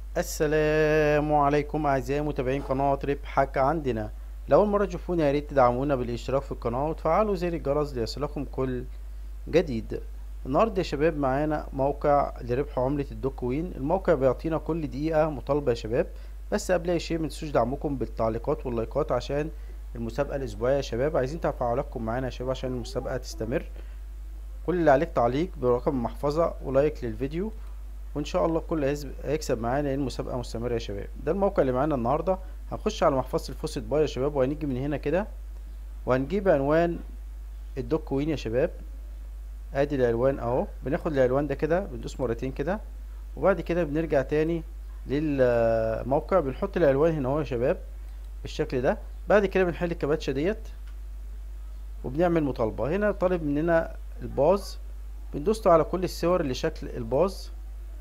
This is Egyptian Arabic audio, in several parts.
السلام عليكم اعزائي متابعين قناة ربحك عندنا لو اول مرة تشوفونا يا ريت تدعمونا بالاشتراك في القناة وتفعلوا زر الجرس ليصلكم كل جديد النهاردة يا شباب معانا موقع لربح عملة الدوكوين الموقع بيعطينا كل دقيقة مطالبة يا شباب بس قبل اي شيء متنسوش دعمكم بالتعليقات واللايكات عشان المسابقة الاسبوعية يا شباب عايزين تفاعلاتكم معانا يا شباب عشان المسابقة تستمر كل اللي عليك تعليق برقم المحفظة ولايك للفيديو وان شاء الله الكل هيز- هيكسب معانا لان المسابقه مستمره يا شباب ده الموقع اللي معانا النهارده هنخش على محفظه الفوسيت باي يا شباب وهنيجي من هنا كده وهنجيب عنوان الدوك كوين يا شباب ادي العنوان اهو بناخد العنوان ده كده بندوس مرتين كده وبعد كده بنرجع تاني للموقع بنحط العنوان هنا اهو يا شباب بالشكل ده بعد كده بنحل الكباتشه ديت وبنعمل مطالبه هنا طالب مننا الباز بندوس على كل الصور اللي شكل الباز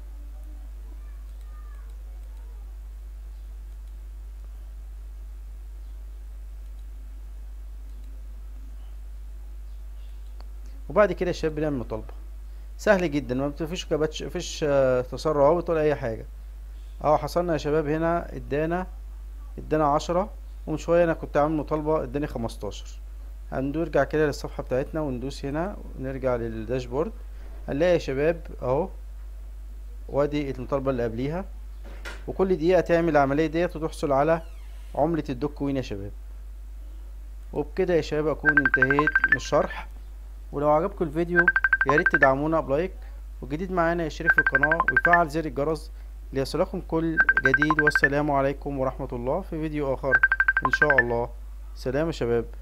وبعد كده يا شباب بنعمل مطالبة سهل جدا ما فيش كباتش مفيش آه، تسرع أوي ولا أي حاجة اهو حصلنا يا شباب هنا ادانا ادانا عشرة ومن شوية أنا كنت عامل مطالبة اداني خمستاشر هنرجع كده للصفحة بتاعتنا وندوس هنا ونرجع للداشبورد هنلاقي يا شباب اهو وادي المطالبة اللي قبليها وكل دقيقة تعمل العملية ديت وتحصل على عملة الدوك كوين يا شباب وبكده يا شباب أكون انتهيت من الشرح ولو عجبكم الفيديو يا ريت تدعمونا بلايك والجديد معانا يشترك في القناة ويفعل زر الجرس ليصلكم كل جديد والسلام عليكم ورحمة الله في فيديو آخر إن شاء الله سلام يا شباب